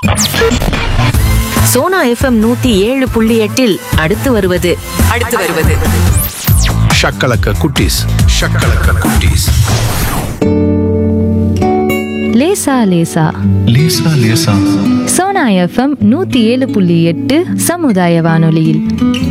Sona FM நூத்தி ஏழு புள்ளி எட்டில் அடுத்து வருவது அடுத்து வருவது ஷக்கலக்க குட்டீஸ் ஷக்கலக்க குட்டீஸ் லேசா லேசா லேசா லேசா சோனா எஃப்எம் நூத்தி ஏழு புள்ளி எட்டு சமுதாய வானொலியில்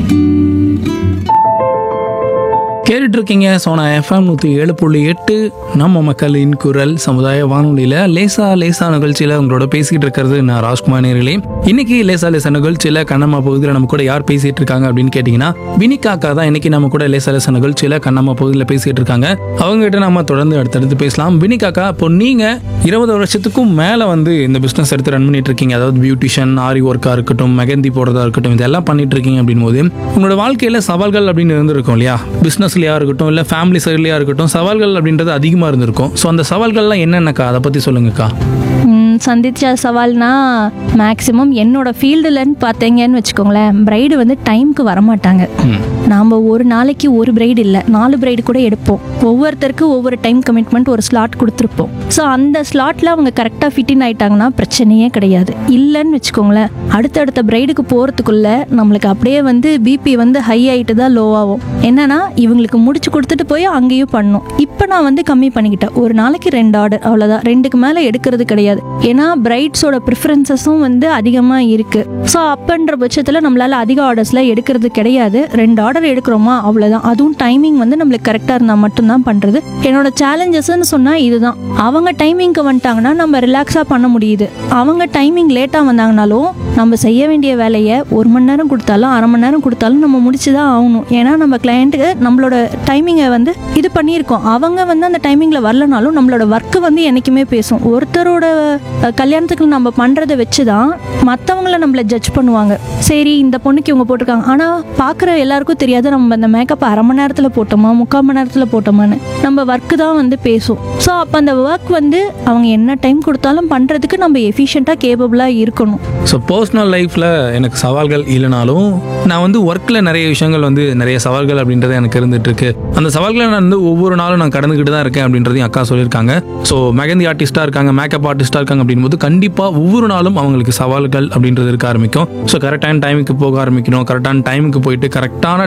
கேட்டுட்டு இருக்கீங்க சோனா எஃப்எம் நூற்றி ஏழு புள்ளி எட்டு நம்ம மக்களின் குரல் சமுதாய வானொலியில் லேசா லேசா நிகழ்ச்சியில் உங்களோட பேசிக்கிட்டு இருக்கிறது நான் ராஜ்குமார் நேர்களே இன்னைக்கு லேசா லேசா நிகழ்ச்சியில் கண்ணம்மா பகுதியில் நம்ம கூட யார் பேசிட்டு இருக்காங்க அப்படின்னு கேட்டிங்கன்னா வினிகா அக்கா தான் இன்னைக்கு நம்ம கூட லேசா லேசா நிகழ்ச்சியில் கண்ணம்மா பகுதியில் பேசிட்டு இருக்காங்க அவங்ககிட்ட நம்ம தொடர்ந்து அடுத்தடுத்து பேசலாம் வினிகா அக்கா இப்போ நீங்கள் இருபது வருஷத்துக்கும் மேலே வந்து இந்த பிஸ்னஸ் எடுத்து ரன் பண்ணிட்டு இருக்கீங்க அதாவது பியூட்டிஷியன் ஆரி ஒர்க்காக இருக்கட்டும் மெகந்தி போடுறதா இருக்கட்டும் இதெல்லாம் பண்ணிட்டு இருக்கீங்க அப்படின் போது உங்களோட வாழ்க்கையில் சவால்கள் அப்படின்னு இருந்திருக்கும் இல்லையா பிஸ்னஸ்லையா இருக்கட்டும் இல்லை ஃபேமிலி சைட்லையா இருக்கட்டும் சவால்கள் அப்படின்றது அதிகமாக இருந்திருக்கும் ஸோ அந்த சவால்கள்லாம் என்னென்னக்கா அதை பற்றி சொல்லுங்கக்கா ம், சந்திச்ச சவால்னா மேக்ஸிமம் என்னோட ஃபீல்டுலன்னு பார்த்தீங்கன்னு வச்சுக்கோங்களேன் பிரைடு வந்து டைம்க்கு வரமாட்டாங்க நாம் ஒரு நாளைக்கு ஒரு பிரைடு இல்லை நாலு பிரைடு கூட எடுப்போம் ஒவ்வொருத்தருக்கு ஒவ்வொரு டைம் கமிட்மெண்ட் ஒரு ஸ்லாட் கொடுத்துருப்போம் ஸோ அந்த ஸ்லாட்டில் அவங்க கரெக்டாக ஃபிட்டின் ஆயிட்டாங்கன்னா பிரச்சனையே கிடையாது இல்லைன்னு வச்சுக்கோங்களேன் அடுத்தடுத்த பிரைடுக்கு போகிறதுக்குள்ள நம்மளுக்கு அப்படியே வந்து பிபி வந்து ஹை ஆகிட்டு தான் லோ ஆகும் என்னன்னா இவங்களுக்கு முடிச்சு கொடுத்துட்டு போய் அங்கேயும் பண்ணும் இப்போ நான் வந்து கம்மி பண்ணிக்கிட்டேன் ஒரு நாளைக்கு ரெண்டு ஆர்டர் அவ்வளோதான் ரெண்டுக்கு மேலே எடுக்கிறது கிடையாது ஏன்னா பிரைட்ஸோட ப்ரிஃபரன்சஸும் வந்து அதிகமாக இருக்குது ஸோ அப்பன்ற பட்சத்தில் நம்மளால் அதிக ஆர்டர்ஸில் எடுக்கிறது கிடையாது ரெண்டு ஆர்டர் எடுக்கிறோமா அவ்வளோதான் அதுவும் டைமிங் வந்து நம்மளுக்கு கரெக்டாக இருந்தால் மட்டும்தான் பண்ணுறது என்னோட சேலஞ்சஸ்ன்னு சொன்னால் இதுதான் அவங்க டைமிங்க்கு வந்துட்டாங்கன்னா நம்ம ரிலாக்ஸாக பண்ண முடியுது அவங்க டைமிங் லேட்டாக வந்தாங்கனாலும் நம்ம செய்ய வேண்டிய வேலையை ஒரு மணி நேரம் கொடுத்தாலும் அரை மணி நேரம் கொடுத்தாலும் நம்ம முடிச்சு தான் ஆகணும் ஏன்னா நம்ம கிளையண்ட்டுக்கு நம்மளோட டைமிங்கை வந்து இது பண்ணியிருக்கோம் அவங்க வந்து அந்த டைமிங்கில் வரலனாலும் நம்மளோட ஒர்க்கு வந்து என்றைக்குமே பேசும் ஒருத்தரோட அஹ், கல்யாணத்துக்கு நம்ம பண்ணுறதை வச்சு தான் மற்றவங்கள நம்மளை ஜட்ஜ் பண்ணுவாங்க சரி இந்த பொண்ணுக்கு இவங்க போட்டிருக்காங்க ஆனால் பார்க்குற எல்லாருக்கும் தெரியாது நம்ம அந்த மேக்கப் அரை மணி நேரத்தில் போட்டோமா முக்கால் மணி நேரத்தில் போட்டோமான்னு நம்ம ஒர்க்கு தான் வந்து பேசும் ஸோ அப்போ அந்த ஒர்க் வந்து அவங்க என்ன டைம் கொடுத்தாலும் பண்ணுறதுக்கு நம்ம எஃபிஷியண்ட்டாக கேப்பபிளாக இருக்கணும் ஸோ பர்சனல் லைஃப்பில் எனக்கு சவால்கள் இல்லைனாலும் நான் வந்து ஒர்க்கில் நிறைய விஷயங்கள் வந்து நிறைய சவால்கள் அப்படின்றது எனக்கு இருந்துட்டு இருக்கு அந்த சவால்களை நான் வந்து ஒவ்வொரு நாளும் நான் கடந்துக்கிட்டு தான் இருக்கேன் அப்படின்றதையும் அக்கா சொல்லியிருக்காங்க ஸோ மெகந்தி ஆர்டிஸ்ட்டாக இருக்காங்க மேக்கப் ஆர்டிஸ்ட்டாக இருக்காங்க அப்படின்போது கண்டிப்பாக ஒவ்வொரு நாளும் அவங்களுக்கு சவால்கள் அப்படின்றது இருக்க ஆரம்பிக்கும் ஸோ கரெக்டான டைமுக்கு போக ஆரம்பிக்கணும் கரெக்டான டைமுக்கு போயிட்டு கரெக்டான